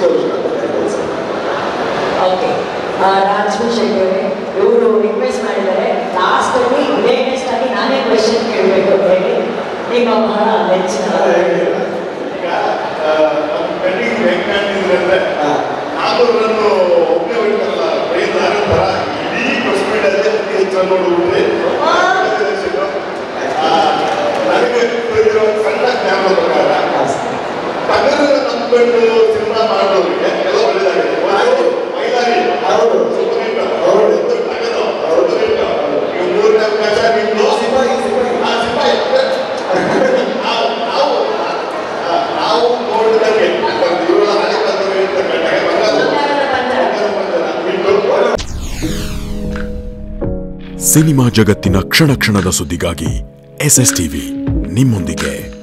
Exposure ಅಂತ ಕರೀಬೋದು sir okay Rajesh ಅವರೇ ಇವರು ರಿಕ್ವೆಸ್ಟ್ ಮಾಡಿದ್ದಾರೆ ಲಾಸ್ಟ್ ಅಲ್ಲಿ ಲೇಟೆಸ್ಟ್ ಆಗಿ ನಾನೇ ಕ್ವೆಶನ್ ಕೇಳಬೇಕು ಅಂತ ಹೇಳಿ ನಿಮ್ಮ ಬಹಳ ನೆಚ್ಚಿನ ಈಗ ನಮ್ಮ ಕಣ್ಣಿಗೆ ಹೆಂಗ್ ಕಾಣ್ತಿದ್ರೆ ಅಂದ್ರೆ ಹಾಂ ನಾಲ್ಕು ರನ್ನು ಒಬ್ಬನೇ ಹೊಡಿತಾರಲ್ಲ ಬೈದಾರ ತರ ಇಡೀ ಬಸ್ ಅಲ್ಲಿ ಅತಿ ಹೆಚ್ಚು ನೋಡ್ಬಿಟ್ರೆ ನನಗೆ ತಿಳಿದಿರೋ ಸಣ್ಣ ಜ್ಞಾನ ಪ್ರಕಾರ ಹಾಂ ಸರ್ ಟಗರು ನಂಬ್ಕೊಂಡು ಸಿನಿಮಾ ಮಾಡೋರಿಗೆ ಎಲ್ಲ ಒಳ್ಳೇದಾಗಿದೆ ಒಂದು ಮೈಲಾರಿ ಹೌದು. ಸೂಪರ್ ಹೌದು. ಒಂದು ಟಗರು ಸೂಪರ್ ಈಗ ಮೂರನೇ ಅವಕಾಶ ನಿಮ್ದು ಸಿಪಾಯಿ ಸಿಪಾಯಿ ಆ ಸಿಪಾಯಿ ನಾವು ನಾವು ಆ, ನಾವು ನೋಡಿದಂಗೆ ಇವರ ಹಳೆ ಬಂದವರು ಇರ್ತಕ್ಕಂಥ ಬಂಗಾರದ ಪಂಜರ. ಬಿಟ್ಟು ಸಿನಿಮಾ ಜಗತ್ತಿನ ಕ್ಷಣ ಕ್ಷಣದ ಸುದ್ದಿಗಾಗಿ ಎಸ್ ಎಸ್ ಟಿವಿ ನಿಮ್ಮೊಂದಿಗೆ